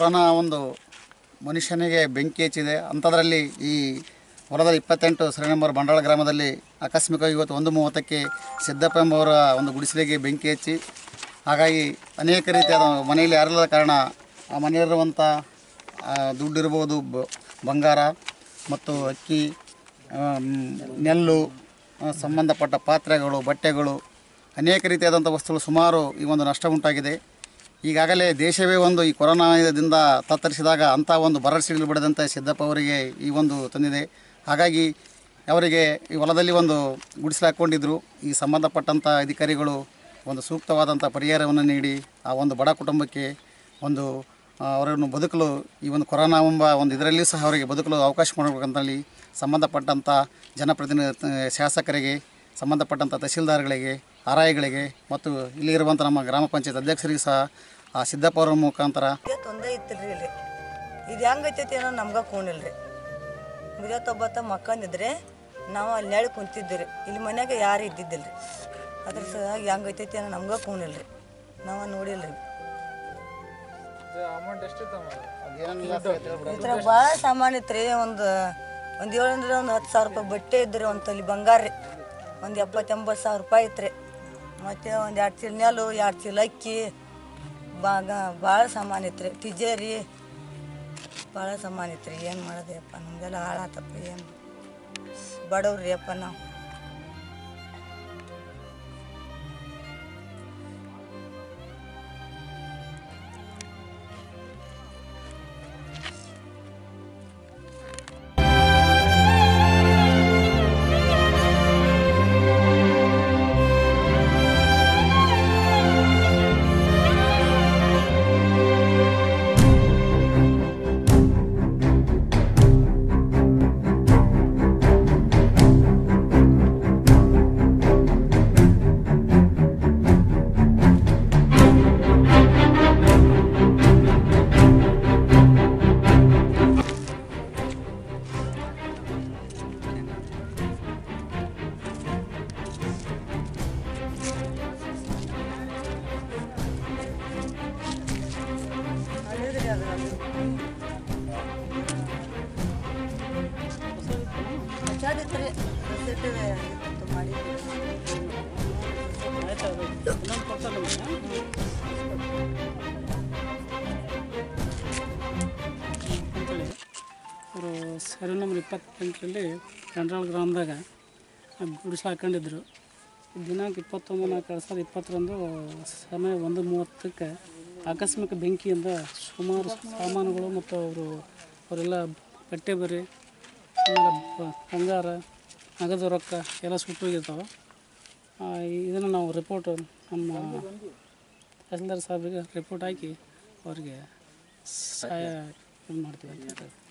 corona ಒಂದು ಮನುಷ್ಯನಿಗೆ ಬೆಂಕಿ ಹಚ್ಚಿದೆ ಅಂಥದ್ರಲ್ಲಿ ಈ ಹೊಲದ ಇಪ್ಪತ್ತೆಂಟು ಸರಿ ನಂಬರ್ ಬಂಡಾಳ ಗ್ರಾಮದಲ್ಲಿ ಆಕಸ್ಮಿಕವಾಗಿ ಇವತ್ತು ಒಂದು ಮೂವತ್ತಕ್ಕೆ ಸಿದ್ದಪ್ಪ ಎಂಬವರ ಒಂದು ಗುಡಿಸಲಿಗೆ ಬೆಂಕಿ ಹಚ್ಚಿ ಹಾಗಾಗಿ ಅನೇಕ ರೀತಿಯಾದ ಮನೆಯಲ್ಲಿ ಯಾರಿಲ್ಲದ ಕಾರಣ ಆ ಮನೆಯಲ್ಲಿರುವಂಥ ಆ, ದುಡ್ಡಿರ್ಬೋದು ಬ- ಬಂಗಾರ ಮತ್ತು ಅಕ್ಕಿ ಆಮ್, ನೆಲ್ಲು ಆ, ಸಂಬಂಧಪಟ್ಟ ಪಾತ್ರೆಗಳು ಬಟ್ಟೆಗಳು ಅನೇಕ ರೀತಿಯಾದಂಥ ವಸ್ತುಗಳು ಸುಮಾರು ಈ ಒಂದು ನಷ್ಟ ಉಂಟಾಗಿದೆ ಈಗಾಗಲೇ ದೇಶವೇ ಒಂದು ಈ ಕೊರೋನಾದಿಂದ ತತ್ತರಿಸಿದಾಗ ಅಂಥ ಒಂದು ಭರವಸೆಗಳು ಬಿಡದಂತೆ ಸಿದ್ದಪ್ಪ ಅವರಿಗೆ ಈ ಒಂದು ತಂದಿದೆ ಹಾಗಾಗಿ ಅವರಿಗೆ ಈ ಹೊಲದಲ್ಲಿ ಒಂದು ಗುಡಿಸಲು ಹಾಕ್ಕೊಂಡಿದ್ರು ಈ ಸಂಬಂಧಪಟ್ಟಂಥ ಅಧಿಕಾರಿಗಳು ಒಂದು ಸೂಕ್ತವಾದಂಥ ಪರಿಹಾರವನ್ನು ನೀಡಿ ಆ ಒಂದು ಬಡ ಕುಟುಂಬಕ್ಕೆ ಒಂದು ಆ, ಅವರನ್ನು ಬದುಕಲು ಈ ಒಂದು ಕೊರೋನಾ ಎಂಬ ಒಂದು ಇದರಲ್ಲಿ ಸಹ ಅವರಿಗೆ ಬದುಕಲು ಅವಕಾಶ ಮಾಡಬೇಕಂತಲ್ಲಿ ಸಂಬಂಧಪಟ್ಟಂಥ ಜನಪ್ರತಿನಿಧಿ ಶಾಸಕರಿಗೆ ಸಂಬಂಧಪಟ್ಟಂಥ ತಹಸೀಲ್ದಾರ್ಗಳಿಗೆ ಆರ್ ಐಗಳಿಗೆ ಮತ್ತು ಇಲ್ಲಿ ಇರುವಂಥ ನಮ್ಮ ಗ್ರಾಮ ಪಂಚಾಯತ್ ಅಧ್ಯಕ್ಷರಿಗೂ ಸಹ ಆ ಸಿದ್ದಪ್ಪ ಅವರ ಮುಖಾಂತರ ಇದೇ ತೊಂದರೆ ಇತ್ತಿಲ್ರಿ ಇಲ್ಲಿ ಇದು ಹೆಂಗೈತೈತಿ ಏನೋ ನಮ್ಗೆ ಕೂಣಿಲ್ರಿ ಮುಗಿಯತ್ತೊಬ್ಬತ್ತ ಮಕ್ಕಂದಿದ್ರೆ ನಾವು ಅಲ್ಲಿ ನೆಳಿ ಕುಂತಿದ್ದೀರಿ ಇಲ್ಲಿ ಮನ್ಯಾಗ ಯಾರು ಇದ್ದಿದ್ದಿಲ್ರಿ ಅದ್ರ ಸಲುವಾಗಿ ಹೆಂಗೈತೈತಿ ಏನೋ ನಮ್ಗೆ ಕೂಣಿಲ್ರಿ ನಾವು ನೋಡಿಲ್ರಿ ಇದ್ರ ಭಾಳ ಸಾಮಾನು ಇತ್ತು ರೀ ಒಂದು ಒಂದು ಏಳು ಅಂದ್ರೆ ಒಂದು ಹತ್ತು ಸಾವಿರ ರೂಪಾಯಿ ಬಟ್ಟೆ ಇದ್ರಿ ಒಂದು ತಲೆ ಬಂಗಾರ ರೀ ಒಂದು ಎಪ್ಪತ್ತೆಂಬತ್ತು ಸಾವಿರ ರೂಪಾಯಿ ಇತ್ತು ರೀ ಮತ್ತು ಒಂದು ಎರಡು ಚೀಲ ನೆಲು ಎರಡು ಚೀಲ ಅಕ್ಕಿ ಬಾಗ ಭಾಳ ಸಾಮಾನು ಇತ್ತು ರೀ ತಿಜೇರಿ ಭಾಳ ಸಾಮಾನು ಇತ್ತು ರೀ ಏನು ಮಾಡೋದಪ್ಪ ನಮಗೆಲ್ಲ ಹಾಳಾತಪ್ಪ ಏನು ಬಡವ್ರಿ ಅಪ್ಪ ನಾವು ಹೊಸಾದಿತ್ತು ರೀ ಹೊಸದಿಟ್ಟು ಇತ್ತು ಮಾಡಿ ಅವರು ಸರಿ ನಂಬರ್ ಇಪ್ಪತ್ತೆಂಟರಲ್ಲಿ ಕಂಡ್ರಾಳ ಗ್ರಾಮದಾಗ ಗುಡಿಸ್ಲು ಹಾಕೊಂಡಿದ್ರು ದಿನಾಂಕ ಇಪ್ಪತ್ತೊಂದು ನಾಲ್ಕು ಎರಡು ಸಾವಿರದ ಇಪ್ಪತ್ತರಂದು ಸಮಯ ಒಂದು ಮೂವತ್ತಕ್ಕೆ ಆಕಸ್ಮಿಕ ಬೆಂಕಿಯಿಂದ ಸುಮಾರು ಸಾಮಾನುಗಳು ಮತ್ತು ಅವರು ಅವರೆಲ್ಲ ಬಟ್ಟೆ ಬರಿ ಆಮೇಲೆ ಬ- ಬಂಗಾರ ನಗದು ರೊಕ್ಕ ಎಲ್ಲ ಸುಟ್ಟೋಗಿರ್ತಾವೆ ಇದನ್ನು ನಾವು ರಿಪೋರ್ಟ್ ನಮ್ಮ ತಹಸೀಲ್ದಾರ್ ಸಾಹೇಬ್ರಿಗೆ ರಿಪೋರ್ಟ್ ಹಾಕಿ ಅವ್ರಿಗೆ ಸಹಾಯ ಇದು ಮಾಡ್ತೀವಿ ಅಂತ ಹೇಳ್ತಾರೆ